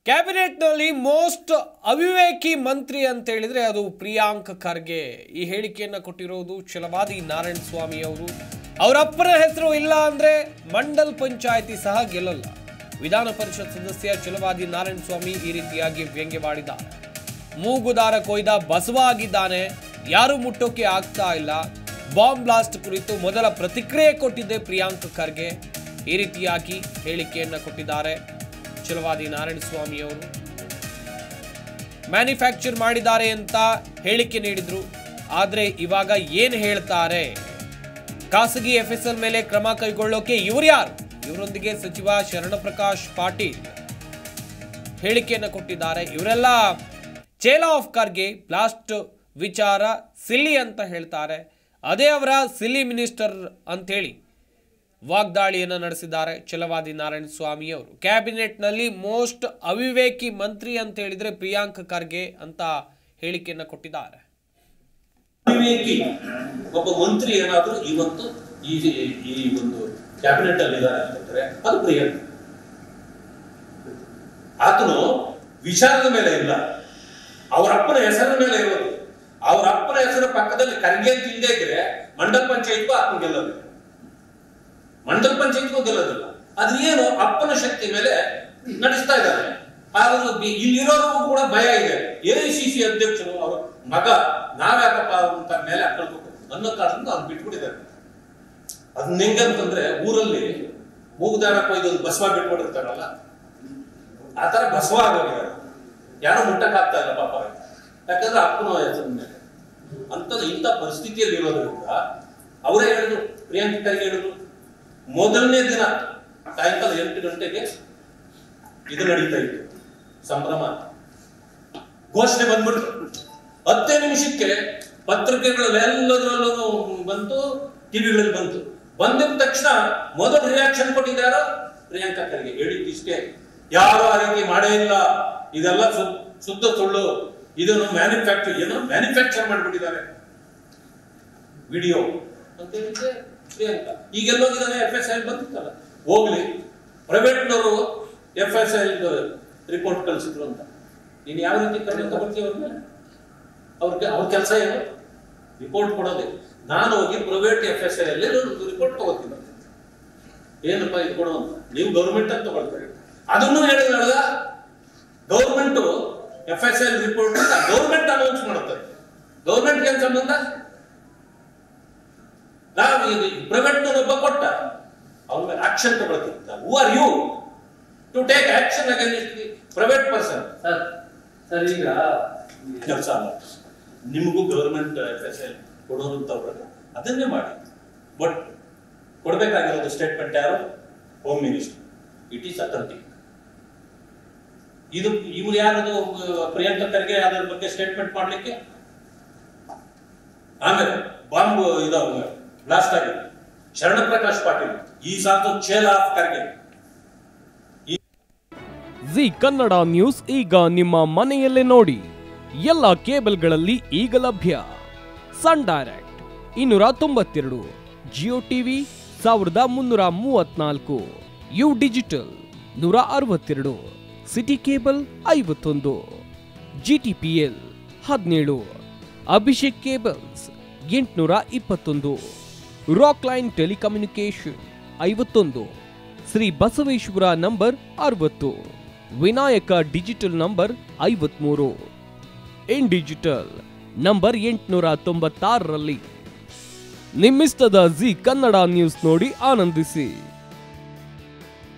ಕ್ಯಾಬಿನೆಟ್ನಲ್ಲಿ most ಅವಿವೇಕಿ ಮಂತ್ರಿ ಅಂತ ಹೇಳಿದ್ರೆ ಅದು ಪ್ರಿಯಾಂಕ್ ಖರ್ಗೆ ಈ ಹೇಳಿಕೆಯನ್ನ ಕೊಟ್ಟಿರೋದು ಛಲವಾದಿ ನಾರಾಯಣ ಸ್ವಾಮಿ ಅವರು ಅವರಪ್ಪನ ಹೆಸರು ಇಲ್ಲ ಅಂದ್ರೆ ಮಂಡಲ್ ಪಂಚಾಯಿತಿ ಸಹ ಗೆಲ್ಲಲ್ಲ ವಿಧಾನ ಪರಿಷತ್ ಸದಸ್ಯ ಛಲವಾದಿ ನಾರಾಯಣ ಸ್ವಾಮಿ ಈ ರೀತಿಯಾಗಿ ವ್ಯಂಗ್ಯವಾಡಿದ್ದಾರೆ ಮೂಗುದಾರ ಕೊಯ್ದ ಬಸವ ಆಗಿದ್ದಾನೆ ಯಾರು ಮುಟ್ಟೋಕೆ ಆಗ್ತಾ ಇಲ್ಲ ಬಾಂಬ್ ಬ್ಲಾಸ್ಟ್ ಕುರಿತು ಮೊದಲ ಪ್ರತಿಕ್ರಿಯೆ ಕೊಟ್ಟಿದ್ದೆ ಪ್ರಿಯಾಂಕ್ ಖರ್ಗೆ ಈ ರೀತಿಯಾಗಿ ಹೇಳಿಕೆಯನ್ನ ಕೊಟ್ಟಿದ್ದಾರೆ ಛಲವಾದಿ ನಾರಾಯಣ ಸ್ವಾಮಿ ಅವರು ಮ್ಯಾನುಫ್ಯಾಕ್ಚರ್ ಮಾಡಿದ್ದಾರೆ ಅಂತ ಹೇಳಿಕೆ ನೀಡಿದ್ರು ಆದ್ರೆ ಇವಾಗ ಏನ್ ಹೇಳ್ತಾರೆ ಖಾಸಗಿ ಎಫ್ ಎಸ್ ಎಲ್ ಮೇಲೆ ಕ್ರಮ ಕೈಗೊಳ್ಳೋಕೆ ಇವರು ಯಾರು ಇವರೊಂದಿಗೆ ಸಚಿವ ಶರಣಪ್ರಕಾಶ್ ಪಾಟೀಲ್ ಹೇಳಿಕೆಯನ್ನು ಕೊಟ್ಟಿದ್ದಾರೆ ಇವರೆಲ್ಲ ಚೇಲ ಆಫ್ ಕಾರ್ಗೆ ಬ್ಲಾಸ್ಟ್ ವಿಚಾರ ಸಿಲ್ಲಿ ಅಂತ ಹೇಳ್ತಾರೆ ಅದೇ ಅವರ ಸಿಲ್ಲಿ ಮಿನಿಸ್ಟರ್ ಅಂತೇಳಿ ವಾಗ್ದಾಳಿಯನ್ನು ನಡೆಸಿದ್ದಾರೆ ಛಲವಾದಿ ನಾರಾಯಣ ಸ್ವಾಮಿ ಅವರು ಕ್ಯಾಬಿನೆಟ್ನಲ್ಲಿ ಮೋಸ್ಟ್ ಅವಿವೇಕಿ ಮಂತ್ರಿ ಅಂತ ಹೇಳಿದ್ರೆ ಪ್ರಿಯಾಂಕ್ ಖರ್ಗೆ ಅಂತ ಹೇಳಿಕೆಯನ್ನು ಕೊಟ್ಟಿದ್ದಾರೆ ಅವಿವೇಕಿ ಒಬ್ಬ ಮಂತ್ರಿ ಏನಾದ್ರೂ ಇವತ್ತು ಈ ಈ ಒಂದು ಕ್ಯಾಬಿನೆಟ್ ಅಲ್ಲಿ ಇದ್ದಾರೆ ಅಂತಂದ್ರೆ ಅದು ಪ್ರಿಯಾಂಕ್ ಆತನು ವಿಚಾರದ ಮೇಲೆ ಇಲ್ಲ ಅವರ ಅಪ್ಪನ ಹೆಸರಿನ ಮೇಲೆ ಇರೋದು ಅವರ ಅಪ್ಪನ ಹೆಸರ ಪಕ್ಕದಲ್ಲಿ ಖರ್ಗೆ ಅಂತ ಇಲ್ಲದೆ ಇದ್ರೆ ಮಂಡಲ್ ಪಂಚಾಯತ್ಗೂ ಆತ್ಮ ಗೆಲ್ಲೋದು ಮಂಡಲ್ ಪಂಚಾಯತ್ಗೂ ಗೆಲ್ಲೋದಿಲ್ಲ ಅದ್ರ ಏನು ಅಪ್ಪನ ಶಕ್ತಿ ಮೇಲೆ ನಡೆಸ್ತಾ ಇದ್ದಾರೆ ಆದ್ರೂ ಬಿ- ಇಲ್ಲಿರೋರ್ಗೂ ಕೂಡ ಭಯ ಇದೆ ಎ ಸಿ ಸಿ ಅಧ್ಯಕ್ಷರು ಅವ್ರ ಮಗ ನಾವ್ಯಾಕಪ್ಪ ಅಂತ ಮೇಲೆ ಹಾಕೊಳ್ಬೇಕು ಅನ್ನೋ ಕಾರಣದಿಂದ ಅವ್ನು ಬಿಟ್ಬಿಟ್ಟಿದ್ದಾರೆ ಅದನ್ನ ಹೆಂಗಂತಂದ್ರೆ ಊರಲ್ಲಿ ಮೂಗುದಾರ ಕೊಯ್ದು ಒಂದು ಬಸವ ಬಿಟ್ಬಿಟ್ಟಿರ್ತಾರಲ್ಲ ಆ ತರ ಬಸವ ಆಗೋಗಿದ್ದಾರೆ ಯಾರು ಮುಟ್ಟಕ್ ಆಗ್ತಾ ಇಲ್ಲ ಪಾಪ ಅವ್ರಿಗೆ. ಯಾಕಂದ್ರೆ ಅಪ್ಪನ ಹೆಸರಿನ ಮೇಲೆ ಅಂತ ಇಂಥ ಪರಿಸ್ಥಿತಿಯಲ್ಲಿ ಇರೋದ್ರಿಂದ ಅವರೇ ಹೇಳಿದ್ರು ಪ್ರಿಯಾಂಕ ಖರ್ಗೆ ಹೇಳಿದ್ರು ಮೊದಲನೇ ದಿನ ಸಾಯಂಕಾಲ ಎಂಟು ಗಂಟೆಗೆ ಇದು ನಡೀತಾ ಇತ್ತು ಸಂಭ್ರಮ ಘೋಷಣೆ ಬಂದ್ಬಿಟ್ರು ಹತ್ತೇ ನಿಮಿಷಕ್ಕೆ ಪತ್ರಿಕೆಗಳಲ್ಲೆಲ್ಲದರಲ್ಲೂ ಬಂತು ಟಿವಿಗಳಲ್ಲಿ ಬಂತು ಬಂದಿದ ತಕ್ಷಣ ಮೊದಲು ರಿಯಾಕ್ಷನ್ ಕೊಟ್ಟಿದ್ದಾರ ಪ್ರಿಯಾಂಕಾ ಖರ್ಗೆ ಹೇಳಿದ್ದಿಷ್ಟೇ ಯಾರು ಆ ರೀತಿ ಮಾಡೇ ಇಲ್ಲ ಇದೆಲ್ಲ ಶುದ್ಧ ಶುದ್ಧ ಸುಳ್ಳು ಇದನ್ನು ಮ್ಯಾನುಫ್ಯಾಕ್ಚರ್ ಏನೋ ಮ್ಯಾನುಫ್ಯಾಕ್ಚರ್ ಮಾಡಿಬಿಟ್ಟಿದ್ದಾರೆ ವಿಡಿಯೋ ಅಂತ ಹೇಳಿದ್ರೆ ಪ್ರಿಯಾಂಕಾ ಈಗ ಎಲ್ಲೋಗಿದ್ದಾನೆ ಎಫ್ ಎಸ್ ಐ ಬಂದಿತ್ತಲ್ಲ ಹೋಗ್ಲಿ ಪ್ರೈವೇಟ್ನವರು ಎಫ್ ಎಸ್ ಐ ರಿಪೋರ್ಟ್ ಕಳಿಸಿದ್ರು ಅಂತ ನೀನು ಯಾವ ರೀತಿ ಕ್ರಮ ತಗೊಳ್ತೀವಿ ಅವ್ರ ಮೇಲೆ ಅವ್ರಿಗೆ ಅವ್ರ ಕೆಲಸ ಏನು ರಿಪೋರ್ಟ್ ಕೊಡೋದೇ ನಾನು ಹೋಗಿ ಪ್ರೈವೇಟ್ ಎಫ್ ಎಸ್ ಐ ಅಲ್ಲಿ ರಿಪೋರ್ಟ್ ತಗೋತೀನಿ ಏನಪ್ಪ ಇದು ಕೊಡು ಅಂತ ನೀವು ಗೌರ್ಮೆಂಟ್ ಅಂತ ತಗೊಳ್ತಾರೆ ಅದನ್ನು ಹೇಳಿದ government F S L report ಅಂತ ಗೌರ್ಮೆಂಟ್ ಅನೌನ್ಸ್ ಮಾಡುತ್ತದೆ ಗೌರ್ಮೆಂಟ್ ಏನ್ ಸಂಬಂಧ ನಾವು ಈಗ ಪ್ರೈವೇಟ್ ಒಬ್ಬ ಕೊಟ್ಟ ಅವನ ಮೇಲೆ ಆಕ್ಷನ್ ತಗೊಳ್ತೀವಿ who are you to take action against the private person sir sir ಈಗ ಕೆಲಸ ಅಲ್ಲ ನಿಮಗೂ ಗೌರ್ಮೆಂಟ್ ಎಫ್ ಎಸ್ ಎಲ್ ಕೊಡೋರು ಅಂತವ್ರಲ್ಲ ಅದನ್ನೇ ಮಾಡಿ ಬಟ್ ಕೊಡ್ಬೇಕಾಗಿರೋದು ಸ್ಟೇಟ್ಮೆಂಟ್ ಯಾರು home minister it is authentic ಇದು ಇವ್ರು ಯಾರದು ಪ್ರಿಯಾಂಕ ಖರ್ಗೆ ಅದ್ರ ಬಗ್ಗೆ ಸ್ಟೇಟ್ಮೆಂಟ್ ಮಾಡ್ಲಿಕ್ಕೆ ಆಮೇಲೆ ಬಾಂಬ್ ಇದಾವ ಬ್ಲಾಸ್ಟ್ ಆಗಿದೆ ಶರಣಪ್ರಕಾಶ್ ಪಾಟೀಲ್ ಈ ಸಾಕು ಚೇಲ of Kharge Zee Kannada news ಈಗ ನಿಮ್ಮ ಮನೆಯಲ್ಲೇ ನೋಡಿ ಎಲ್ಲ ಕೇಬಲ್ಗಳಲ್ಲಿ ಈಗ ಲಭ್ಯ ಸನ್ ಡೈರೆಕ್ಟ್ ಇನ್ನೂರ ತೊಂಬತ್ತೆರಡು ಜಿಯೋ ಟಿವಿ ಸಾವಿರದ ಮುನ್ನೂರ ಮೂವತ್ನಾಲ್ಕು ಯು ಡಿಜಿಟಲ್ ನೂರ ಅರವತ್ತೆರಡು ಸಿಟಿ ಕೇಬಲ್ ಐವತ್ತೊಂದು ಜಿಟಿಪಿಎಲ್ ಹದಿನೇಳು ಅಭಿಷೇಕ್ ಕೇಬಲ್ಸ್ ಎಂಟುನೂರ ಇಪ್ಪತ್ತೊಂದು ರಾಕ್ ಲೈನ್ ಟೆಲಿಕಮ್ಯುನಿಕೇಶನ್ ಐವತ್ತೊಂದು ಶ್ರೀ ಬಸವೇಶ್ವರ ನಂಬರ್ ಅರವತ್ತು ವಿನಾಯಕ ಡಿಜಿಟಲ್ ನಂಬರ್ ಐವತ್ಮೂರು ಇನ್ ಡಿಜಿಟಲ್ ನಂಬರ್ ಎಂಟುನೂರ ತೊಂಬತ್ತಾರರಲ್ಲಿ ನಿಮ್ಮಿಸ್ತದ ಜಿ ಕನ್ನಡ ನ್ಯೂಸ್ ನೋಡಿ ಆನಂದಿಸಿ